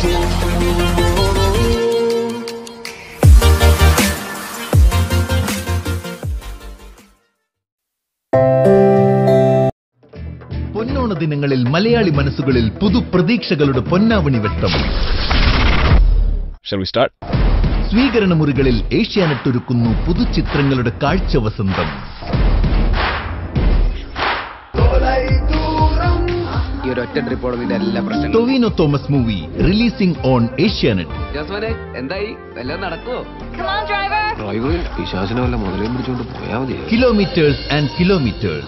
പൊന്നോണ ദിനങ്ങളിൽ മലയാളി മനസ്സുകളിൽ പുതുപ്രതീക്ഷകളുടെ പൊന്നാവണി വെട്ടം Shall we start? സ്വീകരണ മുറികളിൽ ഏഷ്യാനെറ്റ് ഒരുക്കുന്നു പുതുചിത്രങ്ങളുടെ കാഴ്ച വസന്തം ഈ ഒരു ഒറ്റ ട്രിപ്പോടെ ഇതിന്റെ എല്ലാ പ്രശ്നങ്ങളും Tovino Thomas movie releasing on Asianet ജോസ്മാനെ എന്തായി വല്ലതും നടക്കുവോ Come on, driver. ഡ്രൈവറിൽ പിശാചിനെ വല്ല മുതലേയും പിടിച്ചോണ്ട് പോയാ മതി kilometres and kilometres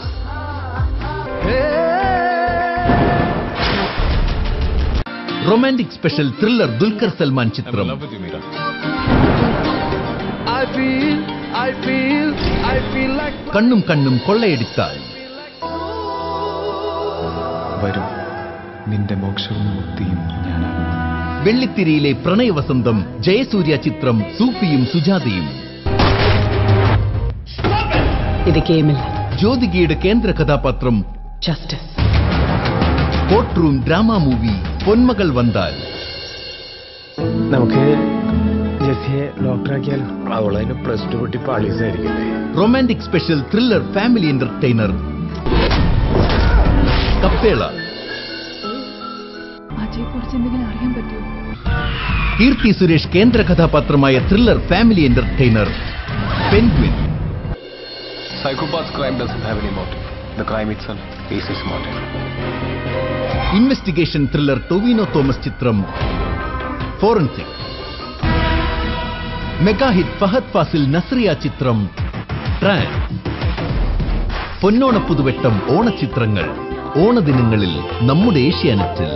romantic special thriller Dulquer Salmaan ചിത്രം കണ്ണും കണ്ണും കൊള്ളയടിത്താൽ വരും നിന്റെ മോക്ഷവും മുക്തിയും ഞാനാണ് വെള്ളിത്തിരിയിലെ പ്രണയവസന്തം ജയസൂര്യ ചിത്രം സൂഫിയും സുജാതയും ഇത് ഗെയിമില്ല ജ്യോതികയുടെ കേന്ദ്ര കഥാപാത്രം justice court room drama movie Ponmagal Vandhal നമുക്ക് ജെസ്സിയെ ഡോക്ടറാക്കിയാലോ അവളതിന് പ്ലസ് ടു പൊട്ടി പാളീസായിരിക്കില്ലേ romantic special thriller family entertainer Kappela Ajay കുറിച്ച് എന്തെങ്കിലും അറിയാൻ പറ്റുമോ കീർത്തി സുരേഷ് കേന്ദ്ര കഥാപാത്രമായ thriller family entertainer Penguin Psychopath's crime doesn't have any motive. The crime itself is his motive. Investigation thriller Tovino Thomas ചിത്രം forensic mega hit Fahadh Faasil Nazriya ചിത്രം ട്രാൻസ് പൊന്നോണ പുതുവെട്ടം ഓണച്ചിത്രങ്ങൾ ഓണദിനങ്ങളിൽ നമ്മുടെ ഏഷ്യാനെറ്റിൽ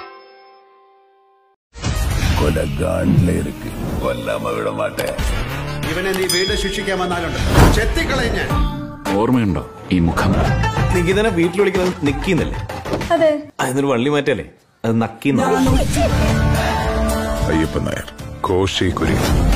ഇവനെ നീ വീണ്ടും ശിക്ഷിക്കാൻ വന്നാലുണ്ട് ചെത്തിക്കളയും ഞാൻ ഓർമ്മയുണ്ടോ ഈ മുഖം നികിതനെ വീട്ടിൽ വിളിക്കുന്നത് നിക്കിന്നല്ലേ അതെ അതിനൊരു വള്ളി മാറ്റല്ലേ അത് നക്കിന്ന അയ്യപ്പൻ നായർ കോശി കുര്യൻ